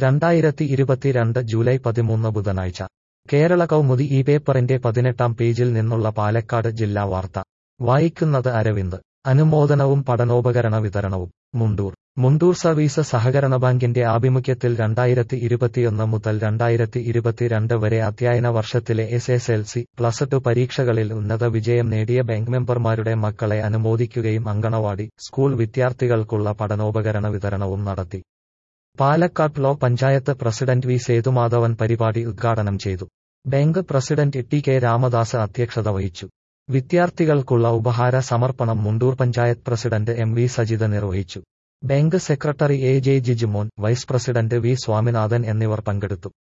രണ്ടായിരത്തി ഇരുപത്തിരണ്ട് ജൂലൈ പതിമൂന്ന് ബുധനാഴ്ച കേരള കൗമുദി ഈ പേപ്പറിന്റെ പതിനെട്ടാം പേജിൽ നിന്നുള്ള പാലക്കാട് ജില്ലാ വാർത്ത വായിക്കുന്നത് അരവിന്ദ് അനുമോദനവും പഠനോപകരണ വിതരണവും മുണ്ടൂർ മുണ്ടൂർ സർവീസ് സഹകരണ ബാങ്കിന്റെ ആഭിമുഖ്യത്തിൽ രണ്ടായിരത്തി ഇരുപത്തിയൊന്ന് മുതൽ രണ്ടായിരത്തി ഇരുപത്തിരണ്ട് വരെ അധ്യയന വർഷത്തിലെ S S L C plus two പരീക്ഷകളിൽ ഉന്നത വിജയം നേടിയ ബാങ്ക് മെമ്പർമാരുടെ മക്കളെ അനുമോദിക്കുകയും അങ്കണവാടി സ്കൂൾ വിദ്യാർത്ഥികൾക്കുള്ള പഠനോപകരണ വിതരണവും നടത്തി Palakkad block panchayat president V Sethumadhavan പരിപാടി ഉദ്ഘാടനം ചെയ്തു bank president T K Ramadas അധ്യക്ഷത വഹിച്ചു വിദ്യാർത്ഥികൾക്കുള്ള ഉപഹാര സമർപ്പണം Mundur panchayat president M V Sajitha നിർവഹിച്ചു bank secretary A J Jijumon vice president V Swaminathan എന്നിവർ പങ്കെടുത്തു